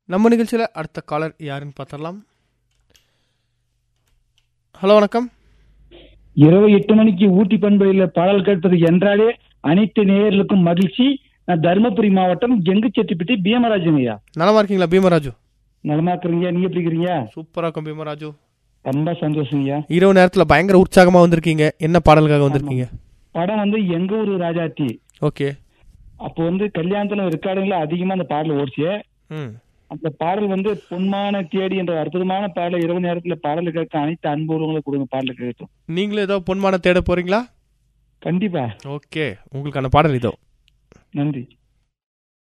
நம்ம நிகழ்ச்சியில் அடுத்த காலர் யாருன்னு பார்த்துடலாம் ஹலோ வணக்கம் இரவு எட்டு மணிக்கு ஊட்டி பண்பையில் பாடல் கேட்பது என்றாலே அனைத்து நேயர்களுக்கும் மகிழ்ச்சி நான் தருமபுரி மாவட்டம் கெங்குச்செட்டிப்பட்டி பீமராஜன் ஐயா நலமா இருக்கீங்களா பீமராஜு நலமா இருக்கிறீங்க நீங்க எப்படி இருக்கிறீங்க சூப்பராக இருக்கும் பீமராஜு ரொம்ப சந்தோஷம் ஐயா இரவு நேரத்தில் பயங்கர உற்சாகமாக வந்திருக்கீங்க என்ன பாடலுக்காக வந்திருக்கீங்க படம் வந்து எங்க ஊரு ராஜாத்தி ஓகே அப்போ வந்து கல்யாணத்துல ரெக்கார்டுங்கள அதிகமா அந்த பாடல் ஓடிச்சு ம் அந்த பாடல் வந்து பொன்மான தேடி என்ற அற்புதமான பாடல் இரவு நேரத்துல பாடல் கேட்க அனைத்து அன்புறவங்களும் கொடுங்க பாடல் கேட்கும் நீங்களும் ஏதோ பொன்மான தேட போறீங்களா கண்டிப்பா ஓகே உங்களுக்கான பாடல் இதோ நன்றி